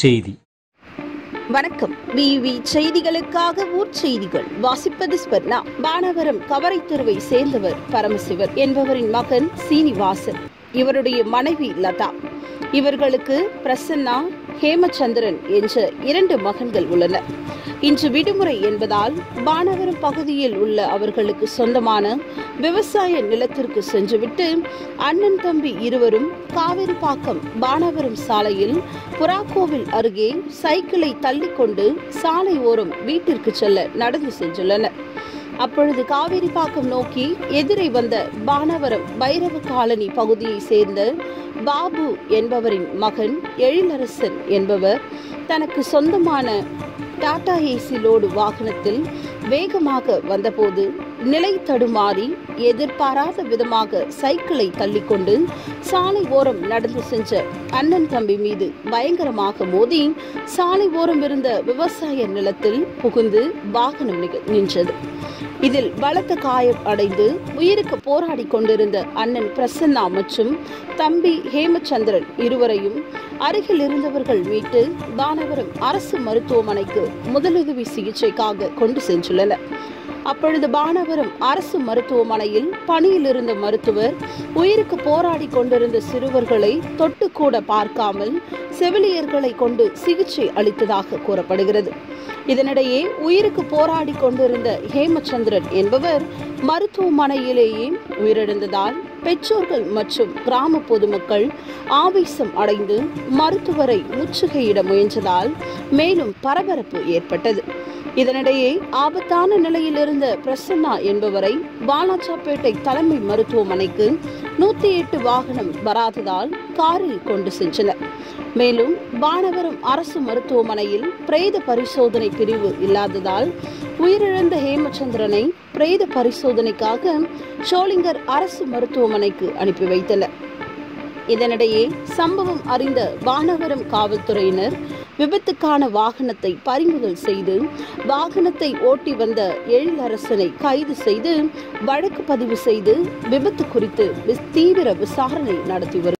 செய்தி வணக்கம் விவி செய்திகளுக்காக ஊர் செய்திகள் வாசிப்பது ஸ்பர்ணா பானவரம் கவரை தெருவை சேர்ந்தவர் பரமசிவர் என்பவரின் மகன் சீனிவாசன் இவருடைய மனைவி லதா இவர்களுக்கு பிரசன்னா ஹேமச்சந்திரன் என்ற இரண்டு மகன்கள் உள்ளனர் இன்று விடுமுறை என்பதால் பானவரம் பகுதியில் உள்ள அவர்களுக்கு சொந்தமான விவசாய நிலத்திற்கு சென்றுவிட்டு அண்ணன் தம்பி இருவரும் காவிரிப்பாக்கம் பானவரம் சாலையில் புறாக்கோவில் அருகே சைக்கிளை தள்ளிக்கொண்டு சாலை ஓரம் வீட்டிற்கு செல்ல நடந்து சென்றுள்ளனர் அப்பொழுது காவிரிப்பாக்கம் நோக்கி எதிரே வந்த பானவரம் பைரவ காலனி பகுதியை சேர்ந்த பாபு என்பவரின் மகன் எழிலரசன் என்பவர் தனக்கு சொந்தமான டாடா ஏசி லோடு வாகனத்தில் வேகமாக வந்தபோது நிலை தடுமாறி எதிர்பாராத விதமாக சைக்கிளை தள்ளிக்கொண்டு சாலை ஓரம் நடந்து சென்ற அண்ணன் தம்பி மீது பயங்கரமாக மோதி சாலை ஓரம் இருந்த விவசாய நிலத்தில் புகுந்து வாகனம் நிக- நின்றது இதில் பலத்த காயம் அடைந்து உயிருக்கு போராடி கொண்டிருந்த அண்ணன் பிரசன்னா மற்றும் தம்பி ஹேமச்சந்திரன் இருவரையும் அருகில் இருந்தவர்கள் மீட்டு தானவரம் அரசு மருத்துவமனைக்கு முதலுதவி சிகிச்சைக்காக கொண்டு சென்றுள்ளனர் அப்பொழுது பானவரம் அரசு மருத்துவமனையில் பணியில் இருந்த மருத்துவர் உயிருக்கு போராடி கொண்டிருந்த சிறுவர்களை தொட்டு கூட பார்க்காமல் செவிலியர்களை கொண்டு சிகிச்சை அளித்ததாக கூறப்படுகிறது இதனிடையே உயிருக்கு போராடி கொண்டிருந்த ஹேமச்சந்திரன் என்பவர் மருத்துவமனையிலேயே உயிரிழந்ததால் பெற்றோர்கள் மற்றும் கிராம பொதுமக்கள் ஆவேசம் அடைந்து மருத்துவரை முற்றுகையிட முயன்றதால் மேலும் பரபரப்பு ஏற்பட்டது இதனிடையே ஆபத்தான நிலையில் இருந்த பிரசன்னா என்பவரை வாலாச்சாப்பேட்டை தலைமை மருத்துவமனைக்கு நூத்தி எட்டு வாகனம் வராததால் காரில் கொண்டு சென்றனர் மேலும் பானவரம் அரசு மருத்துவமனையில் பிரேத பரிசோதனை பிரிவு இல்லாததால் உயிரிழந்த ஹேமச்சந்திரனை பிரேத பரிசோதனைக்காக ஷோலிங்கர் அரசு மருத்துவமனைக்கு அனுப்பி வைத்தனர் இதனிடையே சம்பவம் அறிந்த வானவரம் காவல்துறையினர் விபத்துக்கான வாகனத்தை பறிமுதல் செய்து வாகனத்தை ஓட்டி வந்த எழிலரசனை கைது செய்து வழக்கு பதிவு செய்து விபத்து குறித்து விஸ்- தீவிர விசாரணை நடத்தி வருகிறது